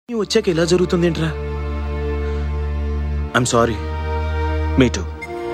నువ్వు వచ్చాక ఇలా జరుగుతుంది ఏంట్రా ఐఎమ్ సారీ మీ టూ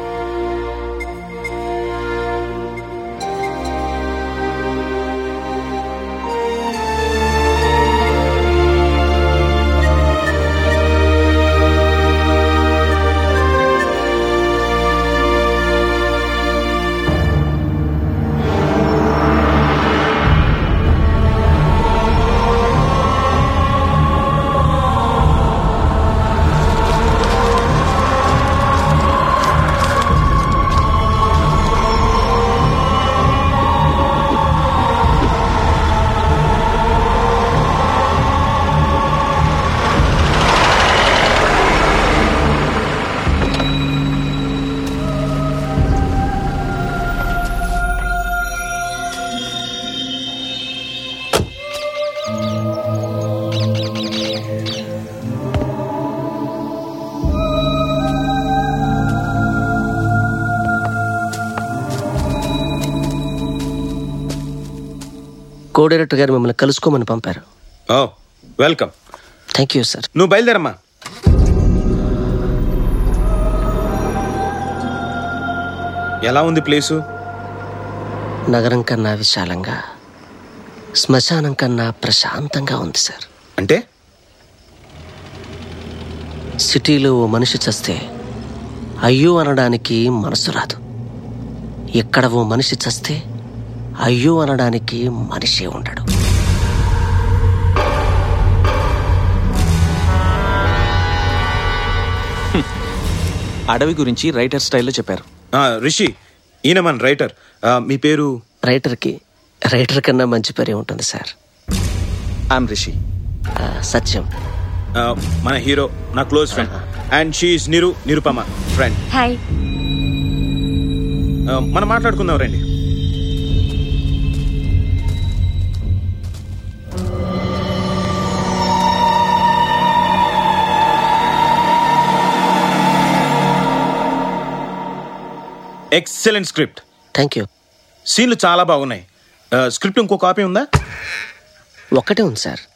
కో డైరెక్టర్ గారు మిమ్మల్ని కలుసుకోమని పంపారు oh welcome thank you sir నువ్వు బయలుదేరమ్మా ఎలా ఉంది ప్లేసు నగరం కన్నా విశాలంగా శ్మశానం కన్నా ప్రశాంతంగా ఉంది సార్ అంటే సిటీలో ఓ మనిషి చస్తే అయ్యో అనడానికి మనసు రాదు ఇక్కడ ఓ మనిషి చస్తే అయ్యో అనడానికి మనిషే ఉండడు అడవి గురించి రైటర్ స్టైల్లో చెప్పారు ఆ, రిషి ఈయన మన రైటర్ ఆ, మీ పేరు రైటర్కి రైటర్ కన్నా మంచి పేరే ఉంటుంది సార్ ఐఎమ్ రిషి ఆ, సత్యం ఆ, మన హీరో నా close friend and she Niru Nirupama friend hi మనం మాట్లాడుకుందాం రండి ఎక్సలెంట్ స్క్రిప్ట్ థ్యాంక్ యూ సీన్లు చాలా బాగున్నాయి ఆ, స్క్రిప్ట్ ఇంకో కాపీ ఉందా ఒక్కటే ఉంది సార్